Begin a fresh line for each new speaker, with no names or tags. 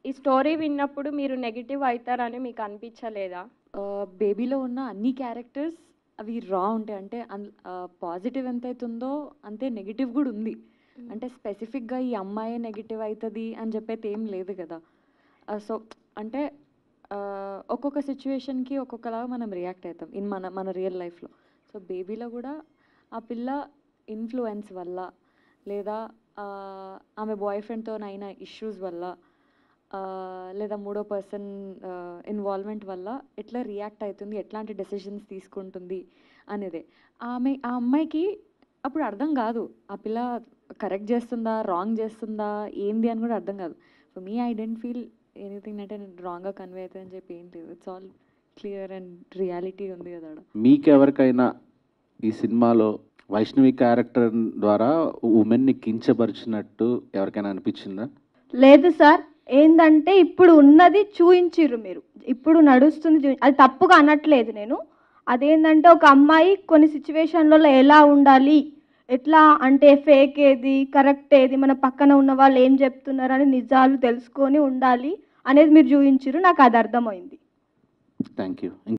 ఈ స్టోరీ విన్నప్పుడు మీరు నెగిటివ్ అవుతారని మీకు అనిపించలేదా
బేబీలో ఉన్న అన్ని క్యారెక్టర్స్ అవి రా ఉంటాయి అంటే పాజిటివ్ ఎంత అవుతుందో అంతే నెగిటివ్ కూడా ఉంది అంటే స్పెసిఫిక్గా ఈ అమ్మాయే నెగిటివ్ అవుతుంది అని చెప్పేది ఏం లేదు కదా సో అంటే ఆ, ఒక్కొక్క సిచ్యువేషన్కి ఒక్కొక్కలాగా మనం రియాక్ట్ అవుతాం ఇన్ మన మన రియల్ లైఫ్లో సో బేబీలో కూడా ఆ పిల్ల ఇన్ఫ్లుయెన్స్ వల్ల లేదా ఆ, ఆమె బాయ్ ఫ్రెండ్తో అయిన ఇష్యూస్ వల్ల ఆ, లేదా మూడో పర్సన్ ఇన్వాల్వ్మెంట్ వల్ల ఎట్లా రియాక్ట్ అవుతుంది ఎట్లాంటి డెసిషన్స్ తీసుకుంటుంది అనేదే ఆమె ఆ అమ్మాయికి అప్పుడు అర్థం కాదు ఆ పిల్ల కరెక్ట్ చేస్తుందా రాంగ్ చేస్తుందా ఏంది అని కూడా అర్థం కాదు for me I didn't feel anything అంటే నేను రాంగ్గా కన్వే అవుతుందని చెప్పి ఏం లేదు it's all clear and reality ఉంది కదా ఆడ
మీకెవరికైనా ఈ సినిమాలో వైష్ణవి క్యారెక్టర్ ద్వారా ఉమెన్ని కించపరిచినట్టు ఎవరికైనా అనిపించిందా
లేదు సార్ ఏందంటే ఇప్పుడు ఉన్నది చూయించిర్రు మీరు ఇప్పుడు నడుస్తుంది చూయి అది తప్పుగా అనట్లేదు నేను అదేంటంటే ఒక అమ్మాయి కొన్ని సిచ్యువేషన్లలో ఎలా ఉండాలి ఎట్లా అంటే ఫేక్ ఏది కరెక్ట్ ఏది మన పక్కన ఉన్న వాళ్ళు ఏం చెప్తున్నారని నిజాలు తెలుసుకొని ఉండాలి అనేది మీరు చూపించారు నాకు అది అర్థమైంది
థ్యాంక్ యూ